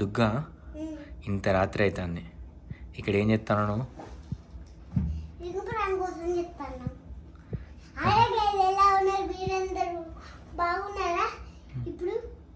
డుగ్గా ఇంత రాత్రి అవుతుంది ఇక్కడ ఏం చెప్తాను నువ్వు రింగు ప్రాణం కోసం చెప్తాను అలాగే ఎలా ఉన్నారు మీరందరూ బాగున్నారా ఇప్పుడు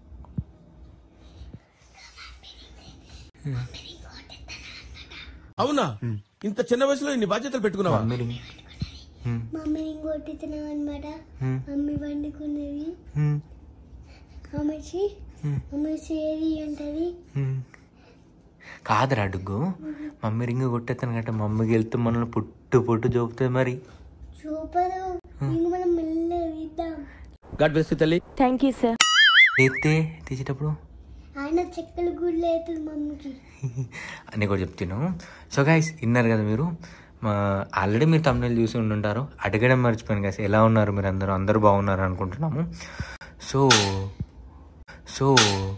అవునా ఇంత చిన్న వయసులో ఇన్ని బాధ్యతలు పెట్టుకున్నావా మమ్మీ రింగ్. హ్మ్, మమ్మీ రింగు కొట్టుతున్నాం అనమాట హ్మ్, మమ్మీ వండుకున్నది హ్మ్, అమ్మచి హ్మ్, అమ్మచి ఏది అంటది హ్మ్. కాదురా డుగ్గు మమ్మీ రింగ్ కొట్టేస్తాను కంటే మమ్మీకి వెళ్తే మనల్ని పుట్టు పుట్టు చూపుతుంది మరి సూపర్ రింగు మనం మెల్లగా ఇద్దాం గాడ్ బ్లెస్ తల్లి థ్యాంక్ యూ సార్ ఎత్తే తీసేటప్పుడు ఆయన చెక్కలు గుడ్లు అవుతుంది మమ్మీకి అని కూడా చెప్తాను సో గైస్ విన్నారు కదా మీరు మా ఆల్రెడీ మీరు తమిళ చూసి ఉండుంటారు అడగడం మర్చిపోయాను గైస్ ఎలా ఉన్నారు మీరు అందరూ అందరూ బాగున్నారు అనుకుంటున్నాము సో సో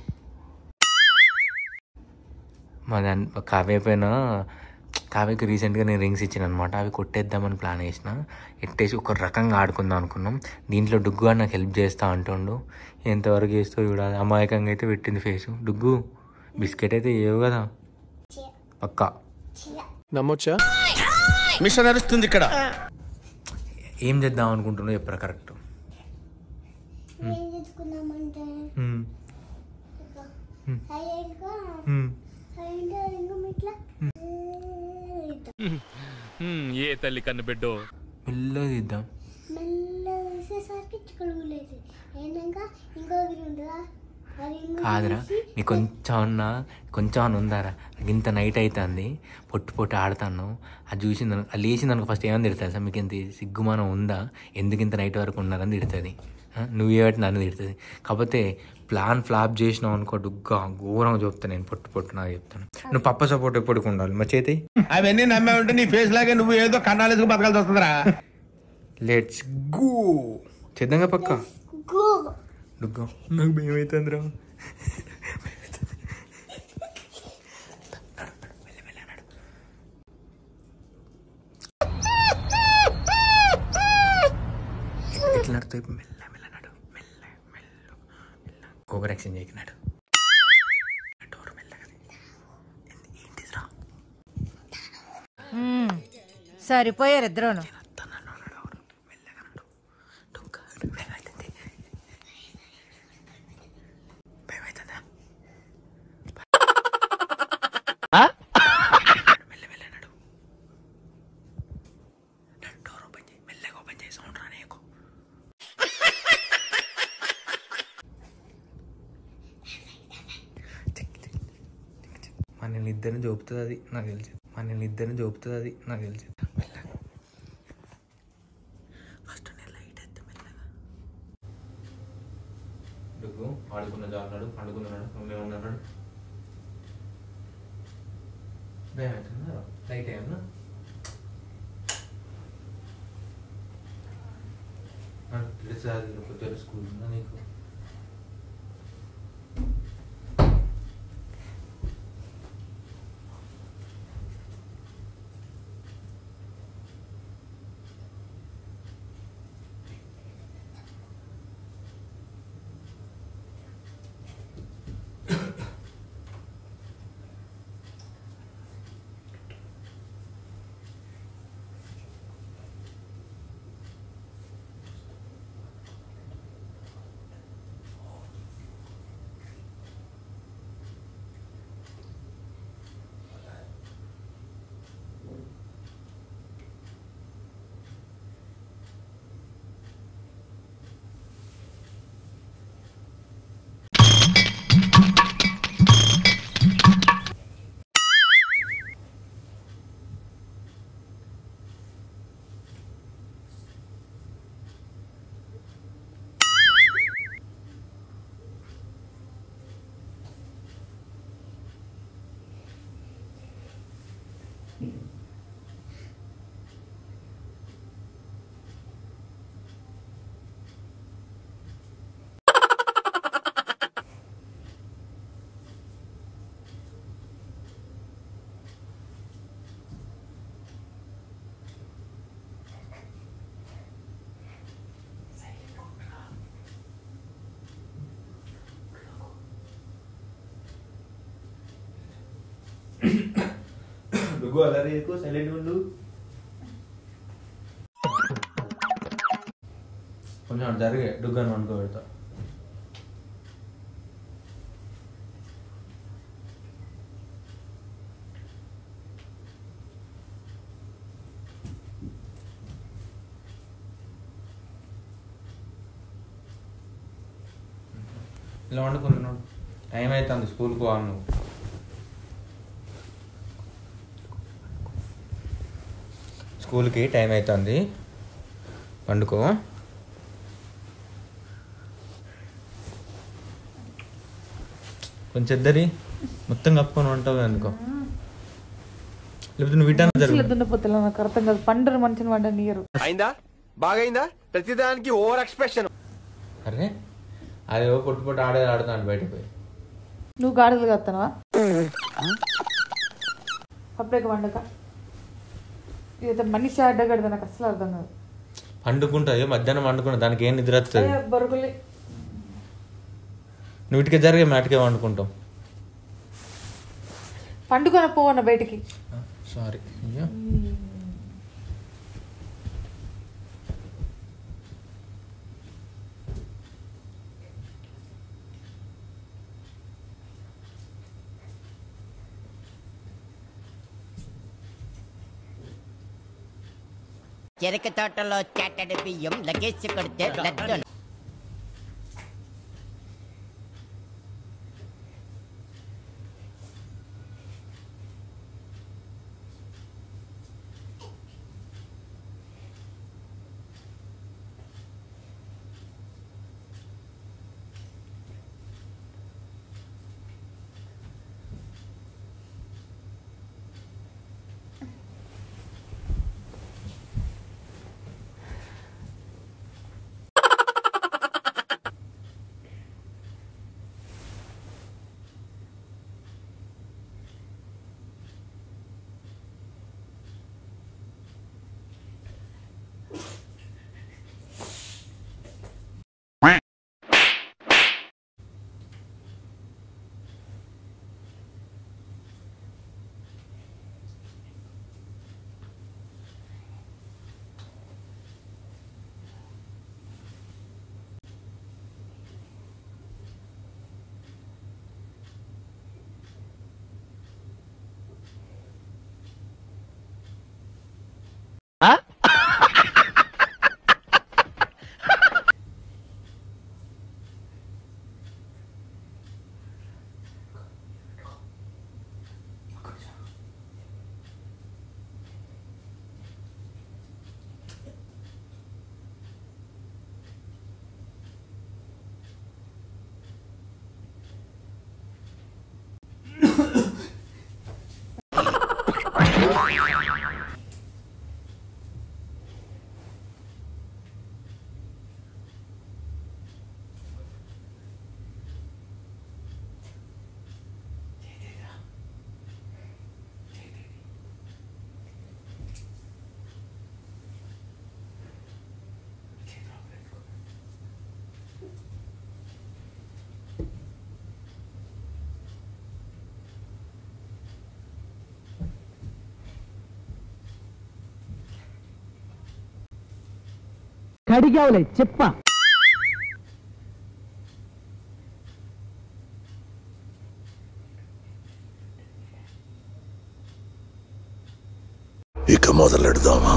మా దాని కావ్య పైన కావ్యకి రీసెంట్గా నేను రింగ్స్ ఇచ్చాను అనమాట అవి కొట్టేద్దామని ప్లాన్ వేసిన ఎట్టేసి ఒక రకంగా ఆడుకుందాం అనుకున్నాం దీంట్లో డుగ్గు అని నాకు హెల్ప్ చేస్తా అంటుండు ఎంతవరకు చేస్తూ చూడాలి అమాయకంగా అయితే పెట్టింది ఫేసు డుగ్గు బిస్కెట్ అయితే ఏవు కదా పక్కా నమ్మొచ్చా మిషన్ నడుస్తుంది ఇక్కడ ఏం చేద్దాం అనుకుంటున్నావు చెప్పరా కరెక్ట్ ఏం తెచ్చుకుందామంటే సైలెంట్గా సైలెంట్గా రింగు ఇట్లా ఏ తల్లి కన్ను బిడ్డో మెల్లగా తీద్దాం మెల్లగా వేసేసరికి చిక్కలు గుడ్లు అవుతాయి అయినాక ఇంకో గిరి ఉంటుందా ఆ రింగు కాదురా నీ కొంచెం అన్నా కొంచెం అన్న ఉందారా ఇంత నైట్ అవుతుంది పొట్టు పొట్టు ఆడుతాను అది చూసింది అనుకో- అది లేచింది అనుకో ఫస్ట్ ఏమని తిడుతుంది సార్ మీకు ఇంత సిగ్గుమానం ఉందా ఎందుకు ఇంత నైట్ వరకు ఉన్నారని తిడుతుంది ఆ, నువ్వు ఏమిటి నన్ను తిడుతుంది కాకపోతే ప్లాన్ ఫ్లాప్ చేసినావు అనుకో డుగ్గా ఘోరంగా చెప్తాను నేను పొట్టు పొట్టు నాకు చెప్తాను నువ్వు పప్ప సపోర్ట్ ఎప్పటికి ఉండాలి మా చేతి అవన్నీ నమ్మే ఉంటే నీ ఫేస్ లాగే నువ్వు ఏదో కన్నాలేసుకు బతకాల్సి వస్తుందిరా లెట్స్ గో చేద్దాంగా పక్క గో డుగ్గా నాకు భయం అవుతుందిరా ఎట్లా నడుతాయి మెల్ల మెల్ల నడు మెల్ల మెల్ల మెల్ల ఓవర్ యాక్షన్ చేయకున్నాడు డోర్ మెల్లగా ఏంది- ఏంటిదిరా సరిపోయారు ఇద్దరును తనలో ఉన్నాడు ఎవరు మెల్లగా నడు డుగ్గా భయం అవుతుంది భయం అవుతుందా మెల్ల మెల్ల నడు డోర్ ఓపెన్ చేయి మెల్లగా ఓపెన్ చేయి సౌండ్ రానే ఎక్కువ మనల్ని ఇద్దరిని చూపుతుంది అది నాకు తెలిసి మనల్ని ఇద్దరిని చూపుతుంది అది నాకు తెలిసి మెల్లగా ఫస్ట్ నేను లైట్ ఎత్తా మెల్లగా డుగ్గు ఆడుకున్న జాన్నాడు పండుకున్నాడు మమ్మీ ఉన్నాడు భయం అవుతుందా లైట్ ఏమన్నా డ్రెస్ అది కొద్దిగా స్కూల్ ఉందా నీకు డుగ్గు అల్లరి ఎక్కువ సైలెంట్ ఉండు కొంచెం అటు జరిగే డుగ్గాను అనుకోబెడతా ఇలా వండుకున్నాడు టైం అవుతుంది స్కూల్కి పోవాలి నువ్వు స్కూల్కి టైం అవుతుంది వండుకో కొంచెం ఇద్దరి మొత్తం కప్పుకొని ఉంటావు అనుకో లేకపోతే నువ్వు విటాను జరుగు దున్నపోతలే నాకు అర్థం కాదు పండరు మనిషిని వంట నీయరు అయిందా బాగైందా ప్రతిదానికి ఓవర్ ఎక్స్ప్రెషన్ అరే అదే పొట్టు పొట్టు ఆడే ఆడుతాను బయటకు పోయి నువ్వు గాడిదలు కత్తనవా పప్పులేక వండక ఇదైతే మనిషి అడ్డగడదు నాకు అసలు అర్థం కాదు పండుకుంటా ఏ మధ్యాహ్నం పండుకుంటా దానికి ఏం నిద్ర వస్తుంది అయ్యో, బొరుగులి నువ్వు ఇటుకే జరిగే మాటకే వండుకుంటావు పండుకొని పోవన్న బయటికి సారీ అయ్యో చెరక తోటలో చాటడి బియ్యం లగేసి కొడితే లడ్డు కడిగావులే చెప్ప ఇక మొదలెడదామా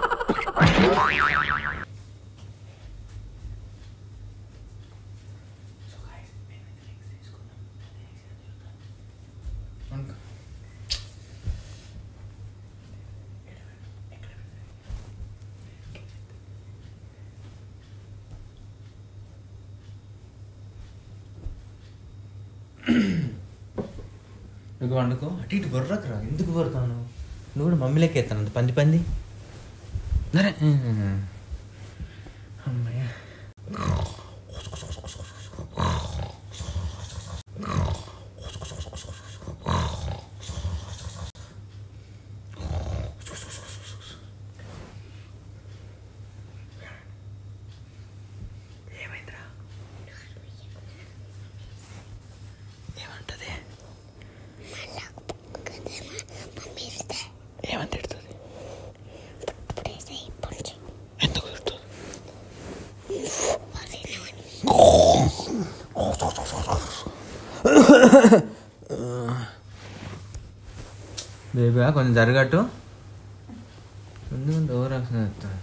నువ్వు వండుకో అటు ఇటు బొర్రకు రా ఎందుకు బొరుతాను నువ్వు కూడా మమ్మీ లెక్క ఎత్తాను అంత పంది పంది నరే అమ్మయ్య ఏమైందిరా ఏమంటది బేబీ కొంచెం జరగట్టు ఎందుకంటే ఓవర్ యాక్షన్ చేస్తాను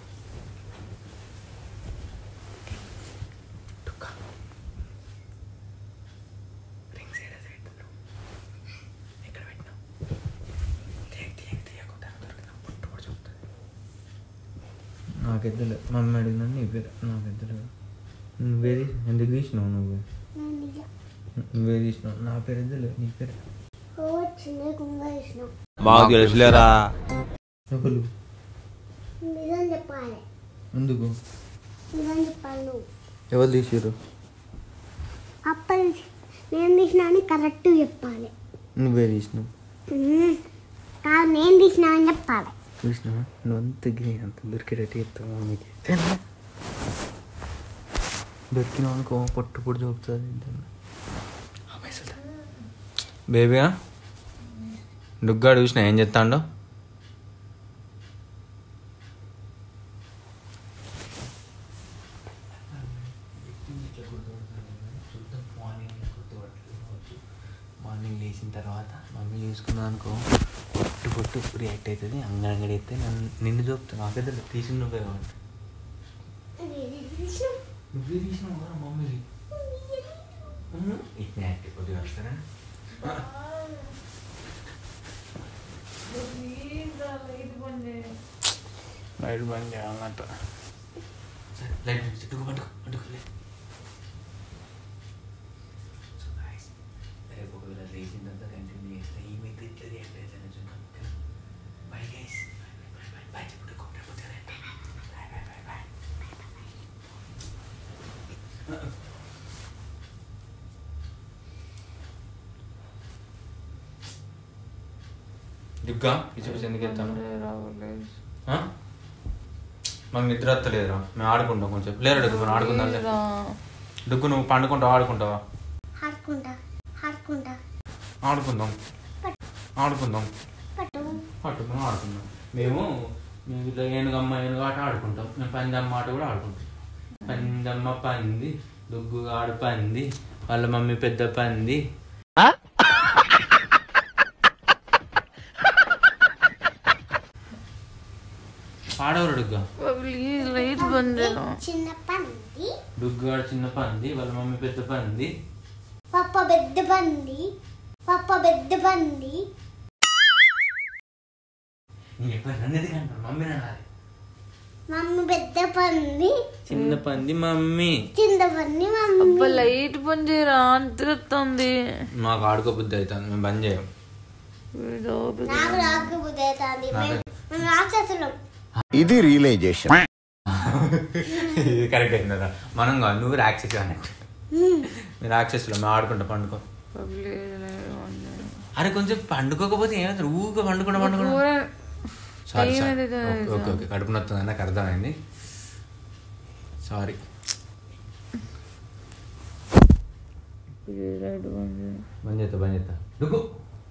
నాకెద్దలు మమ్మీ అడిగినా నీ పేరు నాకెద్దలు నువ్వే తీసి ఎందుకు తీసినావు నువ్వు నువ్వే తీసినావు నా పేరు ఎద్దలు నీ పేరు వచ్చింది కుంగ వేసినాం మాకు తెలుసులేరా ఒకరు నిజం చెప్పాలి ఎందుకు నిజం చెప్పాలి నువ్వు ఎవరు తీసిర్రు అప్పటి నేను తీసినా అని కరెక్ట్ చెప్పాలి నువ్వే తీసినావు ఉమ్, కాదు నేను తీసినా అని చెప్పాలి చూసినావా నువ్వు అంత గిరి అంత దొరికేటట్టు చెప్తావు మమ్మీకి దొరికినావు అనుకో పొట్టు పొట్టు చూపుతుంది బేబీగా డుగ్గాడు చూసిన ఏం చెప్తాడో మార్నింగ్ లేచిన తర్వాత మమ్మీ చూసుకున్నా అనుకో పొట్టు పొట్టు రియాక్ట్ అవుతుంది అంగడంగడి అయితే నన్ను నిన్ను చూపుతాను నాకైతే తీసి నువ్వే కాబట్టి నువ్వే తీసినావు కదా మమ్మీ ఇట్లా యాక్టివ్ కొద్దిగా వస్తారా లైట్ బంద్ చేయాలన్నట్టు సరే లైట్ చుట్టుకు పట్టుకో పట్టుకో లైట్ సో గాయస్ రేపు ఒకవేళ లేచిన తర్వాత కంటిన్యూ చేస్తే ఏమైతే ఇట్లా రియాక్ట్ అవుతాను చూద్దాం bye guys bye bye bye చెప్పుకో రేపు bye bye bye bye Durga పిచ్చి పిచ్చి ఎందుకు వెళ్తాను మాకు నిద్ర వస్తలేదురా మేము ఆడుకుంటాం కొంచెం లేరా డుగ్గు మనం ఆడుకుందాం లే. డుగ్గు నువ్వు పండుకుంటావా ఆడుకుంటావా ఆడుకుంటా ఆడుకుంటా ఆడుకుందాం ఆడుకుందాం పట్టు పట్టుకుని ఆడుకుందాం మేము మేము ఇట్లా ఏనుగమ్మ ఏనుగు ఆట ఆడుకుంటాం మేము పందమ్మ ఆట కూడా ఆడుకుంటాం పందమ్మ పంది దుగ్గు ఆడు పంది వాళ్ళ మమ్మీ పెద్ద పంది ఆడవరు డుగ్గా ప్లీజ్ లైట్ బంద్ చేయను చిన్న పంది డుగ్గు ఆడు చిన్న పంది వాళ్ళ మమ్మీ పెద్ద పంది పప్ప పెద్ద పంది పప్ప పెద్ద పంది నేను ఎప్పుడు నన్నది కంటాను మమ్మీ అనాలి మమ్మీ పెద్ద పంది చిన్న పంది మమ్మీ చిన్న పంది మమ్మీ అబ్బా లైట్ బంద్ చేయరా అంతిరుతుంది మాకు ఆడుకోబుద్ధి అవుతుంది మేము బంద్ చేయం నాకు రాకు బుద్ధి అవుతుంది మేము మేము రాక్షసులం ఇది రియలైజేషన్ ఇది కరెక్ట్ అయింది కదా మనం కాదు నువ్వు రాక్షసి అన్నట్టు మీరు రాక్షసులు మేము ఆడుకుంటా పండుకో అరే కొంచెం పండుకోకపోతే ఏమవుతుంది ఊగా పండుకుంటా పండుకుంటా sorry sorry okay okay okay కడుపు నొత్తుంది నాకు అర్థమైంది సారీ బంద్ చేస్తా బంద్ చేస్తా డుగ్గు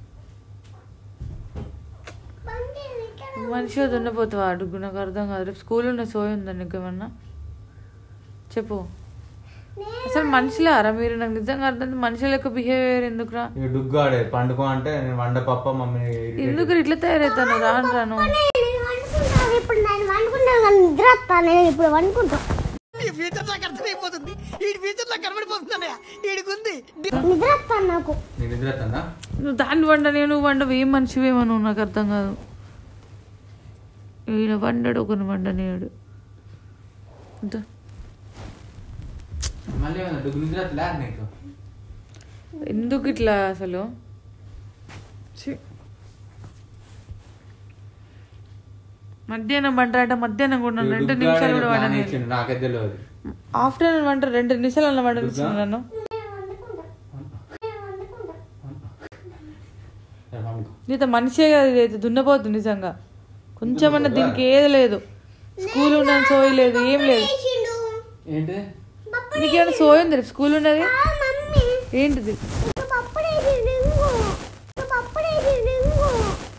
మనిషి దున్నపోతావా అడుగు నాకు అర్థం కాదు రేపు స్కూల్ ఉన్న సోయి ఉందా నీకు ఏమన్నా చెప్పు అసలు మనుషులారా మీరు నాకు నిజంగా అర్థం మనుషుల యొక్క బిహేవియర్ ఎందుకురా ఇక డుగ్గు ఆడే పండుకో అంటే నేను వండ పప్ప మమ్మీ ఎందుకు ఇట్లా తయారవుతాను రాను రాను నేను వండుకుంటాను ఇప్పుడు నేను వండుకుంటాను కానీ నిద్ర వస్తాను నేను ఇప్పుడు వండుకుంటా నిద్ర వస్తాను నాకు నేను నిద్ర వస్తుందా నువ్వు దాన్ని వండని నువ్వు వండవు ఏం మనిషివేమో నువ్వు నాకు అర్థం కాదు ఈయన వండడు ఒకరిని వండనేడు అంతే. మళ్ళీ ఏమన్నా డుగ్గు నిద్ర వస్తలే నీకు ఎందుకు ఇట్లా అసలు ఛీ. మధ్యాహ్నం వంటరాట మధ్యాహ్నం కూడా నన్ను రెండు నిమిషాలు కూడా వండని నాకే తెలియదు ఆఫ్టర్నూన్ వంట రెండు నిమిషాలు వండనిస్తున్నాను నన్ను నీతో మనిషే కాదు లేదు దున్నపోతుంది నిజంగా కొంచెమన్నా దీనికి ఏది లేదు స్కూల్ ఉన్నది సోయి లేదు ఏం లేదు చేసిండు ఏంటి నీకేమైనా సోయి ఉంది రేపు స్కూల్ ఉన్నది ఆ మమ్మీ ఏంటిది పప్పుడు వేసిండు ఇంగు పప్పుడు వేసిండు ఇంగు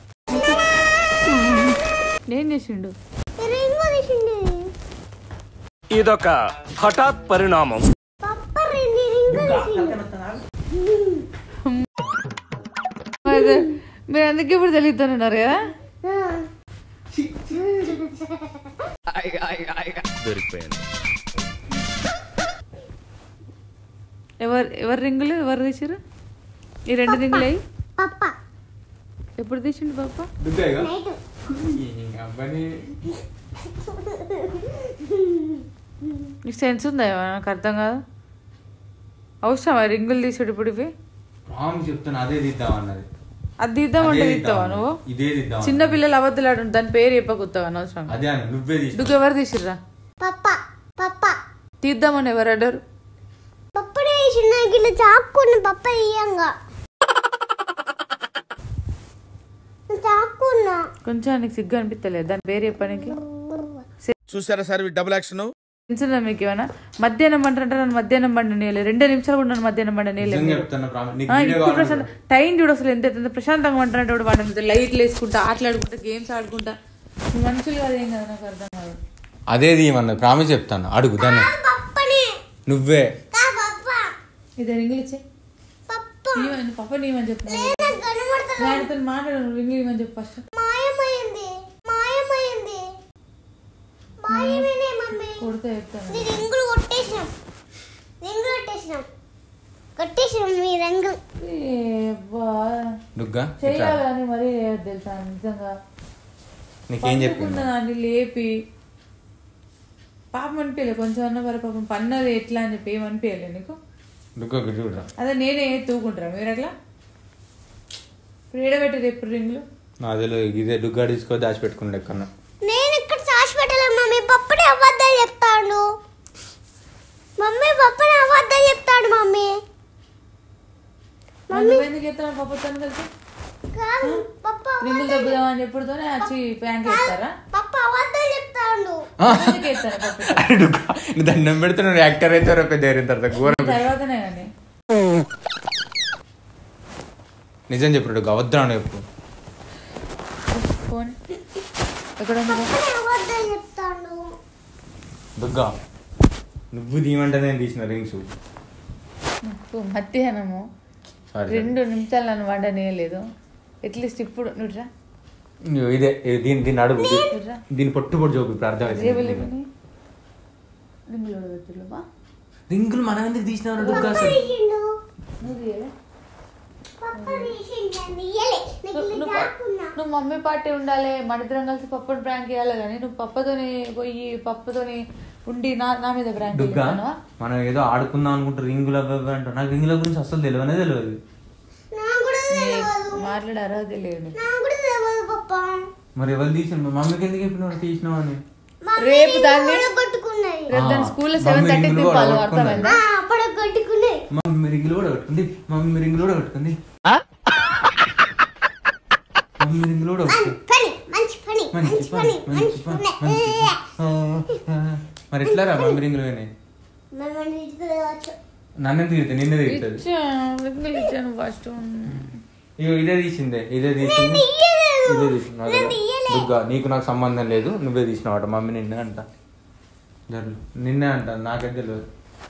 ఏం చేసిండు రింగు తీసిండు ఇదొక హఠాత్ పరిణామం పప్ప రెండు రింగు తీసిండు మీరు మీరు అందుకే ఇప్పుడు తెలియతున్నారు కదా దొరికిపోయాను ఎవరు ఎవరు రింగులు ఎవరు తీసారు ఈ రెండు రింగులు అయ్యి పప్ప ఎప్పుడు తీసిండు పాప నైట్ నీకు సెన్స్ ఉందా ఏమైనా? నాకు అర్థం కాదు అవసరమా రింగులు తీసుడు ఇప్పుడు ఇవి ప్రామిస్ చెప్తాను అదే తీద్దాం అన్నది అది తీద్దామంటే అదే తీస్తావా తీద్దాం నువ్వు అన్నది. ఇదే తీద్దాం చిన్న పిల్లలు అబద్ధాలు ఆడు దాని పేరు చెప్పకుతావా అనవసరం అదే అన్న నువ్వే తీసి నువ్వు ఎవరు తీసిర్రా పప్ప పప్ప తీద్దామని ఎవరు అడ్డారు పప్పుడే చిన్న గిట్ల చాక్కున్న పప్ప ఇయ్యంగా చాక్కున్నా కొంచెం నీకు సిగ్గు అనిపిస్తలేదు దాని పేరు చెప్పడానికి చూసారా సార్ ఈ డబుల్ యాక్షన్ తెలిసిందా మీకు ఏమైనా మధ్యాహ్నం పంట అంటే నన్ను మధ్యాహ్నం పంట నీళ్ళు రెండు నిమిషాలు కూడా నన్ను మధ్యాహ్నం పంట నీళ్ళు నిజంగా చెప్తున్నా ప్రామిస్ నీకు ఆ, వీడియో ఇప్పుడు కావాలంటే ప్రశాంత టైం చూడు అసలు ఎంత ఎంత ప్రశాంతంగా అంటున్నట్టు కూడా వాడు లైట్లు వేసుకుంటా ఆటలాడుకుంటా గేమ్స్ ఆడుకుంటా నువ్వు మనుషులు కాదు ఏం కదా నాకు అర్థం కాదు అదే తీయమన్నది ప్రామిస్ చెప్తాను అడుగు దాన్ని పప్పనే నువ్వే కా పప్ప ఇది రింగులు ఇచ్చే పప్ప నీవని పప్ప నీవని చెప్పు నాకు కనబడతా వాడితో మాట్లాడు రింగులు ఇవ్వని చెప్పు ఫస్ట్ మాయమైంది మాయమైంది మాయమైంది మమ్మీ కొడితే చెప్తాను నీ రింగులు కొట్టేసినాం రింగులు కొట్టేసినాం కొట్టేసినాం మీ రింగులు ఏ అబ్బా. డుగ్గా చెయ్యాలని మరీ చేయొద్దు తెలుసా నిజంగా నీకేం చెప్పింది పట్టుకున్న దాన్ని లేపి పాపం అనిపించలే కొంచెం అన్న వరకు పాపం పన్నది ఎట్లా అని చెప్పి ఏమనిపించలే నీకు డుగ్గా ఒకటి చూడరా అదే నేనే తూకుంటారా మీరు ఎట్లా ఇప్పుడు ఏడబెట్టారు ఎప్పుడు రింగులు నా తెలియదు ఇదే డుగ్గా తీసుకో దాచిపెట్టుకున్నాడు ఎక్కడన్నా నేను ఇక్కడ సాక్షి పెట్టలేదు మమ్మీ పప్పుని అబద్ధాలు చెప్తాడు మమ్మీ పప్పుని అబద్ధాలు చెప్తాడు మమ్మీ నువ్వు ఎందుకు చెప్తాను పప్పుతో కలిసి కాదు పప్ప రింగులు దెబ్బదామని చెప్పుడుతోనే వచ్చి ప్యాంక్ వేస్తారా పప్ప అబద్ధాలు చెప్తాడు ఎందుకు వేస్తారా పప్పు అరే డుగ్గా నువ్వు దండం పెడుతున్నావు యాక్టర్ అయితే పెద్ద అయిన తర్వాత ఘోరం తర్వాతనే కానీ నిజం చెప్పు డుగ్గా వద్దాను చెప్పు ఫోన్ ఎక్కడ ఉంది ఫోన్? పప్పుని అబద్ధాలు చెప్తాడు దుర్గా నువ్వు తీయమంటే నేను తీసిన రింగ్స్ నాకు మధ్యాహ్నము సారీ రెండు నిమిషాలు నన్ను వండనీయలేదు అట్లీస్ట్ ఇప్పుడు నువ్వురా ఇదే ఇది దీని దీన్ని అడుగు దీ- నువ్వురా దీని పొట్టు పొట్టు చూపు ఇప్పుడు అర్థమైంది రేపు రింగులు అడగచ్చులేవా రింగులు మనం ఎందుకు తీసినావు డుగ్గా అసలు తీసిండు నువ్వు తీయలే పప్ప తీసిండు అని ఇయ్యలే నీకు ఇలా నువ్వు చాకున్నా నువ్వు మమ్మీ పార్టీ ఉండాలి మన ఇద్దరం కలిసి పప్పుని ప్రాంక్ చేయాలి కానీ నువ్వు పప్పతోని పోయి పప్పుతోని ఉండి నా నా మీద ప్రాంక్ దుర్గా చేస్తావా మనం ఏదో ఆడుకుందాం అనుకుంటే రింగులు అవి ఇవి అంటావు నాకు రింగుల గురించి అసలు తెలియనే తెలియదు నాకు కూడా తెలియదు మాట్లాడే అర్హత లేదు నీకు. నాకు కూడా తెలియదు పప్ప మరి ఎవరు తీసిన మా మమ్మీకి ఎందుకు చెప్పినావు తీసినావు అని రేపు దాన్ని పట్టుకున్నాయి రేపు దాన్ని ఆ, స్కూల్లో మమ్మీ సెవెన్ థర్టీ రింగులు తిప్పాలి కూడా అర్థమైందా అప్పుడు కొట్టుకున్నాయి మమ్మీ రింగులు కూడా కట్టుకుంది మమ్మీ రింగులు కూడా కట్టుకుంది మమ్మీ రింగులు కూడా కట్టుకుంది పని మంచి పని మంచి మంచి పని పని మంచి పని మంచి పని. ఆ, ఆ. మరి ఎట్లా రా మమ్మీ రింగులు పోయినాయి మనం తీసుకోవచ్చు నన్ను తిరుగుతుంది నిన్ను తిరుగుతుంది ఇచ్చాను రింగులు ఇచ్చాను ఫస్ట్ ఇగో ఇదే తీసిందే ఇదే తీసింది ఇదే తీసింది నాకు తెలియదు. దుర్గా నీకు నాకు సంబంధం లేదు నువ్వే తీసినావట మమ్మీ నిన్నే అంట జర్లు నిన్నే అంట నాకైతే తెలియదు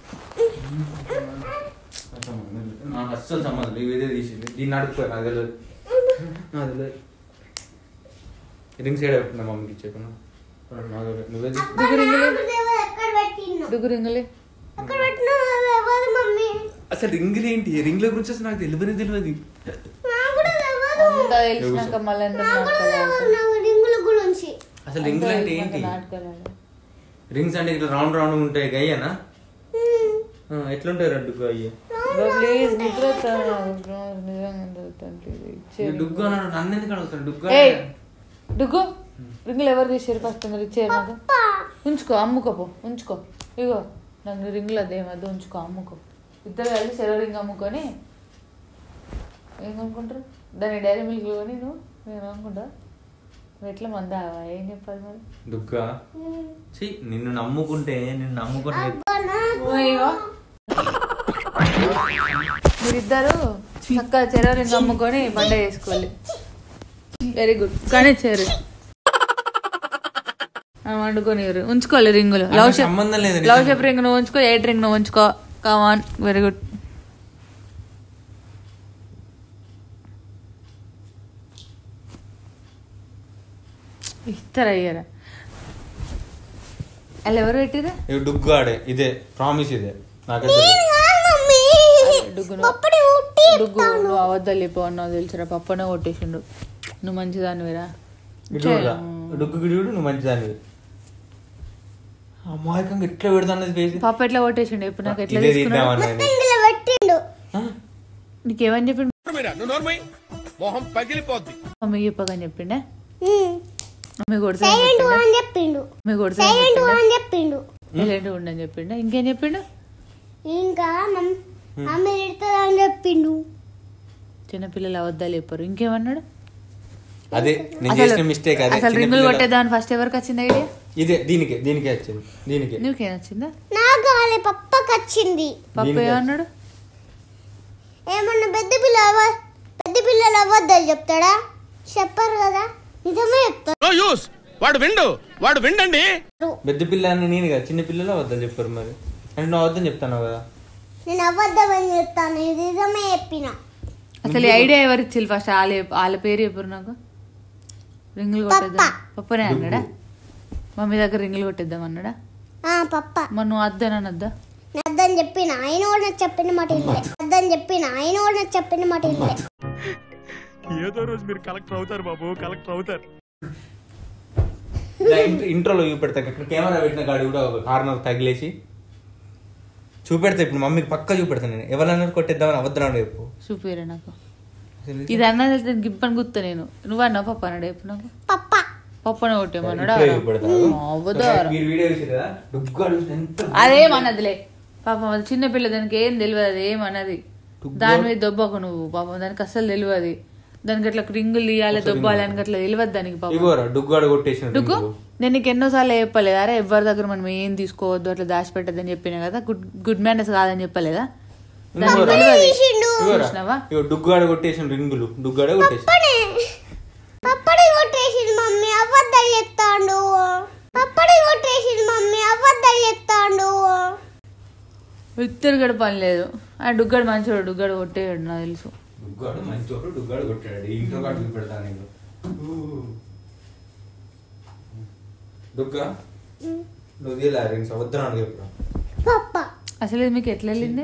నాకు అస్సలు సంబంధం లేదు ఇదే తీసింది దీన్ని అడుగుతాను నాకు తెలియదు నాకు తెలియదు రింగ్ సైడ్ పెట్టుకున్నా మమ్మీకి ఇచ్చేకున్నా నాకు తెలియదు. నువ్వే తీసి దుగ్గు రింగులు ఎక్కడ పెట్టినా దుగ్గు రింగులు అక్కడ పెట్టినా ఎవరు మమ్మీ అసలు రింగులు ఏంటి రింగుల గురించి అసలు నాకు తెలియదు తెలియదు నాకు కూడా ఎవరు అంతా తెలిసినాక మళ్ళీ ఎందుకు నాటకాలు ఆడతావు? నాకు రింగుల గురించి అసలు రింగులు అంటే ఏంటి నాటకాలు ఆడతావు? రింగ్స్ అంటే ఇట్లా రౌండ్ రౌండ్ ఉంటాయి గయ్యనా ఎట్లుంటాయి రెడ్డు అయ్యి బా ప్లీజ్ నిద్ర వస్తుంది నాకు. నిజంగా నిద్ర వస్తుంది. ప్లీజ్ ఇచ్చే డుగ్గు అన్నాడు నన్ను ఎందుకు అడుగుతాడు డుగ్గు ఏయ్ డుగ్గు రింగులు ఎవరు తీసారు ఫస్ట్ మీరు ఇచ్చేది నాకు ఉంచుకో అమ్ముకోపో ఉంచుకో ఇగో నాకు రింగులు అదేమద్దు ఉంచుకో అమ్ముకో ఇద్దరు కలిసి సెలవు రింగ్ అమ్ముకొని ఏం కొనుక్కుంటారు దాన్ని డైరీ మిల్క్ కొని నువ్వు నేను అనుకుంటా నువ్వు ఎట్లా మందావా ఏం చెప్పాలి మరి దుగ్గా ఛీ నిన్ను నమ్ముకుంటే నిన్ను నమ్ముకుంటే ఇగో మీరిద్దరు చక్కగా చెరవ రింగ్ అమ్ముకొని బండ చేసుకోవాలి వెరీ గుడ్ కానీ చేరు వండుకొని ఉంచుకోవాలి రింగులు లవ్ షేప్ సంబంధం లేదు లవ్ షేప్ రింగ్ నువ్వు ఉంచుకో ఎయిట్ రింగ్ నువ్వు ఉంచుకో కమాన్ వెరీ గుడ్ ఇస్తారా అయ్యారా వాళ్ళు ఎవరు పెట్టిరా ఇవి డుగ్గు ఆడే ఇదే ప్రామిస్ ఇదే నాకైతే కాదు మమ్మీ డుగ్గును పప్పుని ఉట్టి డుగ్గు నువ్వు అబద్ధాలు చెప్పు అన్నావు తెలుసురా పప్పనే కొట్టేసిండు నువ్వు మంచిదానివిరా ఇటు చూడురా. డుగ్గు గిడి చూడు నువ్వు మంచిదానివి అమాయకంగా ఎట్లా పెడతాన్నది ఫేస్ పప్ప ఎట్లా కొట్టేసిండు ఇప్పుడు నాకు ఎట్లా ఇదే తీసుకున్నాడు తీద్దామని ఇందులో పెట్టిండు నీకేమని చెప్పిండు నువ్వు నోర్మై మొహం పగిలిపోద్ది మమ్మీ చెప్పకని చెప్పిండే ఉమ్. మమ్మీ కొడుతా సైలెంట్ అని చెప్పిండు మమ్మీ కొడుతా సైలెంట్ అని చెప్పిండు సైలెంట్ ఉండని చెప్పిండా ఇంకేం చెప్పిండు ఇంకా మమ్- మమ్మీ తిడుతుంది అని చెప్పిండు చిన్నపిల్లలు అబద్ధాలు చెప్పారు ఇంకేమన్నాడు అదే నేను అసలు- చేసిన మిస్టేక్ అదే అసలు రింగులు చిన్నపిల్లల- కొట్టేద్దామని ఫస్ట్ ఎవరికి వచ్చింది ఐడియా ఇదే దీనికే దీనికే వచ్చింది దీనికే నీకేం వచ్చిందా నాకు వాళ్ళ పప్పకి వచ్చింది పప్పు దీనికి ఏమన్నాడు ఏమన్నా పెద్ద పిల్ల అవ- పెద్ద పిల్లలు అబద్ధాలు చెప్తాడా చెప్పారు కదా నిజమే చెప్తారు నో యూస్ వాడు విండు వాడు విండండి పెద్ద పిల్ల అని నేను కదా చిన్న పిల్లలు వద్దని చెప్పారు మరి అంటే నువ్వు వద్దని చెప్తాను కదా నేను అబద్ధం అని చెప్తాను ఇది నిజమే చెప్పిన అసలు ఈ ఐడియా ఎవరు ఇచ్చింది ఫస్ట్ వాళ్ళ వాళ్ళ పేరు చెప్పారు నాకు రింగులు కొట్టేద్దాం పప్పనే అన్నాడా మమ్మీ దగ్గర రింగులు కొట్టేద్దాం అన్నాడా ఆ పప్ప మరి నువ్వు అద్దానని వద్దా అద్దని చెప్పిన ఆయన కూడా నాకు చెప్పిన మాట ఇల్లే అద్దని చెప్పిన ఆయన కూడా నాకు చెప్పిన మాట ఇల్లే ఏదో రోజు మీరు కలెక్టర్ అవుతారు బాబు కలెక్టర్ అవుతారు ఇలా ఇంట్రో- ఇంట్రోలో చూపెడతా ఇక్కడ కెమెరా పెట్టిన కాడి కూడా ఒక కార్నర్ తగిలేసి చూపెడతా ఇప్పుడు మమ్మీకి పక్క చూపెడతాను నేను ఎవరన్నా కొట్టేద్దామని అవద్దన్నాడు చెప్పు చూపిరా నాకు అసలు ఇది అన్నది గిప్పని గుర్తా నేను నువ్వు అన్నావు పప్ప అన్నాడు ఎప్పుడు నాకు పప్ప పప్పనే కొట్టేమన్నాడా ఇప్పుడే చూపెడతా. అవదారా మీరు వీడియో చూసి కదా డుగ్గు అడుగుతుంది ఎంత అదేమన్నదిలే పాపం అది చిన్న పిల్ల దానికి ఏం తెలియదు అది ఏమన్నది దాని మీద దొబ్బకు నువ్వు పాపం దానికి అస్సలు తెలియదు దానికి అట్లా రింగులు తీయాలి దొబ్బాలి అని అట్లా తెలియదు దానికి పాపం ఇగోరా డుగ్గు ఆడ కొట్టేసిన డుగ్గు రింగులు. నేను నీకు ఎన్నోసార్లు చెప్పలేదు అరే ఎవరి దగ్గర మనం ఏం తీసుకోవద్దు అట్లా దాచిపెట్టద్దని చెప్పిన కదా గుడ్ గుడ్ మేనర్స్ కాదని చెప్పలేదా దానికి ఇగోరా. తెలియదు ఇగోరా. చూసినావా? ఇగో డుగ్గు ఆడ కొట్టేసిన రింగులు డుగ్గు ఆడ కొట్టేసిన పప్పనే పప్పడి కొట్టేసింది మమ్మీ అబద్ధాలు చెప్తాండు పప్పడి కొట్టేసింది మమ్మీ అబద్ధాలు చెప్తాండు ఇద్దరు గడ పని లేదు ఆ డుగ్గడు మంచివాడు డుగ్గడు కొట్టేయడు నాకు తెలుసు డుగ్గాడు మంచోడు డుగ్గాడు కొట్టాడు ఇంట్లో కాడు చూపెడతా నేను డుగ్గా నువ్వు తీలా రింగ్స్ వద్దన్నాడు చెప్పు పప్ప అసలు ఇది మీకు ఎట్లా వెళ్ళింది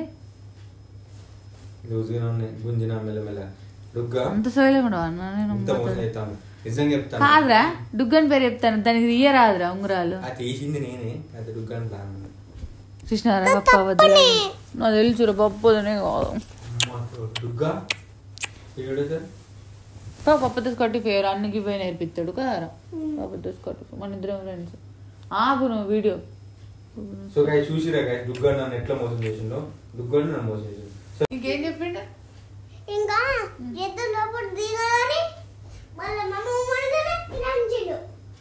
లూజ్గా ఉన్నాయి గుంజిన మెల్లమెల్ల డుగ్గా అంత సోయలే కూడా అన్నా నేను ఇంత మోసం అవుతాను నిజంగా చెప్తాను కాదురా డుగ్గని పేరు చెప్తాను దానికి తీయరాదురా ఉంగరాలు అది తీసింది నేనే అది డుగ్గాని ప్లాన్ చూసినారా పప్ప అబద్ధాలు నాకు తెలుసురా పప్పుదనే కాదు డుగ్గా ఇక్కడ సార్ పా పప్పుతో కొట్టి పేరు అన్నికి పోయి నేర్పిస్తాడు కదా పప్పుతో కొట్టి మన ఇద్దరం ఫ్రెండ్స్ ఆపు నువ్వు వీడియో సో గాయ చూసిరా గాయ డుగ్గాడు నన్ను ఎట్లా మోసం చేసిండో డుగ్గాడు నన్ను మోసం చేసిండు సో ఇంకేం చెప్పిండు ఇంకా ఎద్దు లోపల దిగదని వాళ్ళ మమ్మీ మనగానే లంచిండు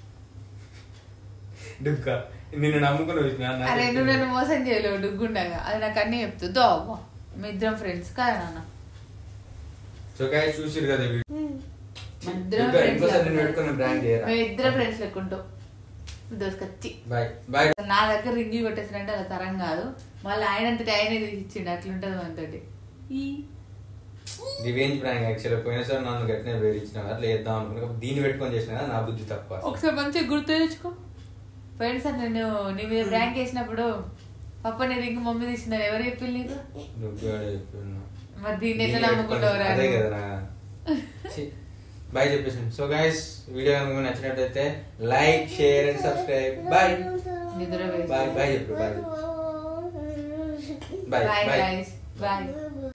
డుగ్గా నిన్ను నమ్ముకుని వచ్చిన అరే నువ్వు నన్ను మోసం చేయలేవు డుగ్గుండగా అది నాకు అన్నీ చెప్తుంది దో అవ్వ. మీ ఇద్దరం ఫ్రెండ్స్ కదా నాన్న సో గాయ చూసిరు కదా వీడియో మన ఇద్దరం డుగ్గా ఫ్రెండ్స్ ఇంకోసారి నిన్ను పెట్టుకుని బ్రాండ్ చేయరా మేము ఇద్దరం ఫ్రెండ్స్ లెక్కుంటాం దోసుకొచ్చి బాయ్ బాయ్ నా దగ్గర రింగి కొట్టేసినంటే అలా తరం కాదు మళ్ళీ ఆయనంతటి ఆయనే తీసి ఇచ్చిండు అట్లుంటది మనతోటి ఈ రివెంజ్ ప్రాంక్ యాక్చువల్ పోయినసారి నన్ను గట్టినే వేడిచ్చిన అట్లా చేద్దాం అనుకున్నా దీన్ని పెట్టుకొని చేసిన కదా నా బుద్ధి తక్కువ ఒకసారి మంచిగా గుర్తు తెచ్చుకో ఫ్రెండ్స్ అంటే నేను నీ మీద ప్రాంక్ చేసినప్పుడు పప్ప నీ రింగ్ మమ్మీ తీసిందని ఎవరు చెప్పింది నీకు డుగ్గాడే చెప్తున్నా మరి దీన్ని ఎట్లా దీన్ని నమ్ముకుంటావురా పెట్టుకొని- అదే కదా బాయ్ చెప్పేసి సో గైస్ వీడియో కనుక మీకు నచ్చినట్లయితే like share and subscribe bye నిద్ర బాయ్ బాయ్ చెప్పు bye bye bye bye bye bye